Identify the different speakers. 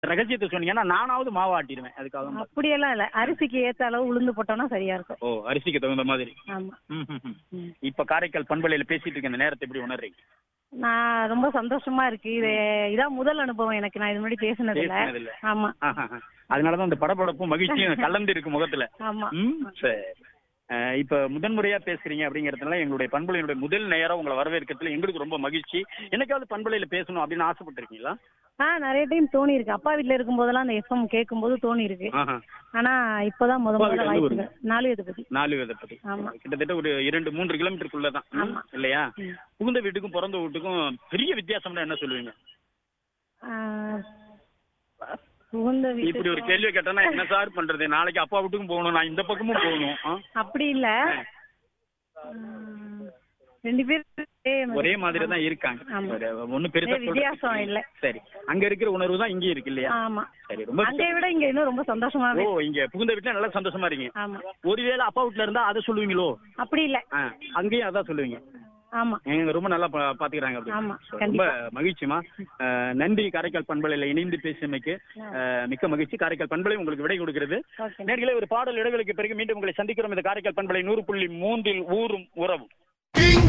Speaker 1: ரகசியத்தை சொன்னீங்கன்னா நானாவது மாவு ஆட்டிடுவேன் அதுக்காக தான் பார்த்தேன்.
Speaker 2: அப்படியெல்லாம் இல்ல அரிசிக்கு ஏத்த அளவு உளுந்து போட்டோம்னா சரியா இருக்கும்
Speaker 1: ஓ அரிசிக்கு தகுந்த மாதிரி
Speaker 2: ஆமா
Speaker 1: ம், ம், ம்.
Speaker 2: ம்.
Speaker 1: இப்ப காரைக்கால் பண்பலையில பேசிட்டு இருக்க இந்த நேரத்தை எப்படி உணர்றீங்க
Speaker 2: நான் ரொம்ப சந்தோஷமா இருக்கு இது இதான் முதல் அனுபவம் எனக்கு நான் இது முன்னாடி பேசினது இல்ல
Speaker 1: பேசினது இல்ல.
Speaker 2: ஆமா
Speaker 1: ஆஹா, ஆஹா. அதனாலதான் அந்த படபடப்பும் மகிழ்ச்சியும் கலந்து இருக்கு முகத்துல
Speaker 2: ஆமா
Speaker 1: ம் சரி அஹ் இப்ப முதன்முறையா பேசுறீங்க அப்படிங்கறதுனால எங்களுடைய பண்பலையினுடைய முதல் நேரம் உங்களை வரவேற்கிறதுல எங்களுக்கு ரொம்ப மகிழ்ச்சி என்னைக்காவது பண்பலையில பேசணும் அப்படின்னு ஆசைப்பட்டிருக்கீங்களா
Speaker 2: ஆ நிறைய டைம் தோணி இருக்கு அப்பா வீட்ல இருக்கும் போதெல்லாம் அந்த எஃப்எம் கேட்கும் போது தோணி இருக்கு
Speaker 1: ஆஹா.
Speaker 2: ஆனா இப்பதான் முத
Speaker 1: அப்பா
Speaker 2: முதல்ல
Speaker 1: வீடு எந்த
Speaker 2: வாய்ப்பு நாலு இது பத்தி
Speaker 1: நாலு விதை பத்தி
Speaker 2: ஆமா
Speaker 1: கிட்டத்தட்ட ஒரு இரண்டு மூன்று கிலோமீட்டருக்குள்ளதான் ம்,
Speaker 2: ஆமா.
Speaker 1: இல்லையா
Speaker 2: ம்.
Speaker 1: புகுந்த வீட்டுக்கும் பிறந்த வீட்டுக்கும் பெரிய வித்தியாசம்னா என்ன சொல்லுவீங்க
Speaker 2: ஆ, புகுந்த
Speaker 1: இப்படி ஒரு
Speaker 2: வீட்டு
Speaker 1: கேள்வி கேட்டா என்ன சார் பண்றது நாளைக்கு அப்பா வீட்டுக்கும் போகணும் நான் இந்த பக்கமும் போகணும் ஆ?
Speaker 2: அப்படி இல்ல ம், ரெண்டு பேரும்
Speaker 1: ஒரே மாதிரி தான் இருக்காங்க
Speaker 2: ஆமா.
Speaker 1: ஒரு ஒண்ணும் பெருசா
Speaker 2: ஏ, வித்தியாசம்
Speaker 1: சொல்றதுக்கு
Speaker 2: இல்ல.
Speaker 1: சரி அங்க இருக்கிற உணர்வு தான் இங்கேயும் இருக்கு இல்லையா
Speaker 2: ஆமா
Speaker 1: சரி ரொம்ப
Speaker 2: அங்கே விட இங்க இன்னும் ரொம்ப சந்தோஷமாவே
Speaker 1: ஓ இங்க புகுந்த வீட்டுல நல்லா சந்தோஷமா இருக்கீங்க
Speaker 2: ஆமா
Speaker 1: ஒருவேளை அப்பா வீட்டுல இருந்தா அதை சொல்லுவீங்களோ
Speaker 2: அப்படி இல்ல
Speaker 1: ஆ, அங்கேயும் அதான் சொல்லுவீங்க
Speaker 2: ஆமா
Speaker 1: எங்க ரொம்ப நல்லா பா- பாத்துக்கிறாங்க அப்படி.
Speaker 2: ஆமா,
Speaker 1: So, ரொம்ப
Speaker 2: கண்டிப்பா.
Speaker 1: மகிழ்ச்சிமா அஹ், நன்றி காரைக்கால் பண்பலையில இணைந்து பேசியமைக்கு அஹ், மிக்க மகிழ்ச்சி காரைக்கால் பண்பலை உங்களுக்கு விடை கொடுக்கிறது
Speaker 2: ஓகே
Speaker 1: நேர்களே ஒரு பாடல் இடைவெளிக்கு பிறகு மீண்டும் உங்களை சந்திக்கிறோம் இந்த காரைக்கால் பண்பலை நூறு புள்ளி மூன்றில் ஊரும் உறவும்
Speaker 3: King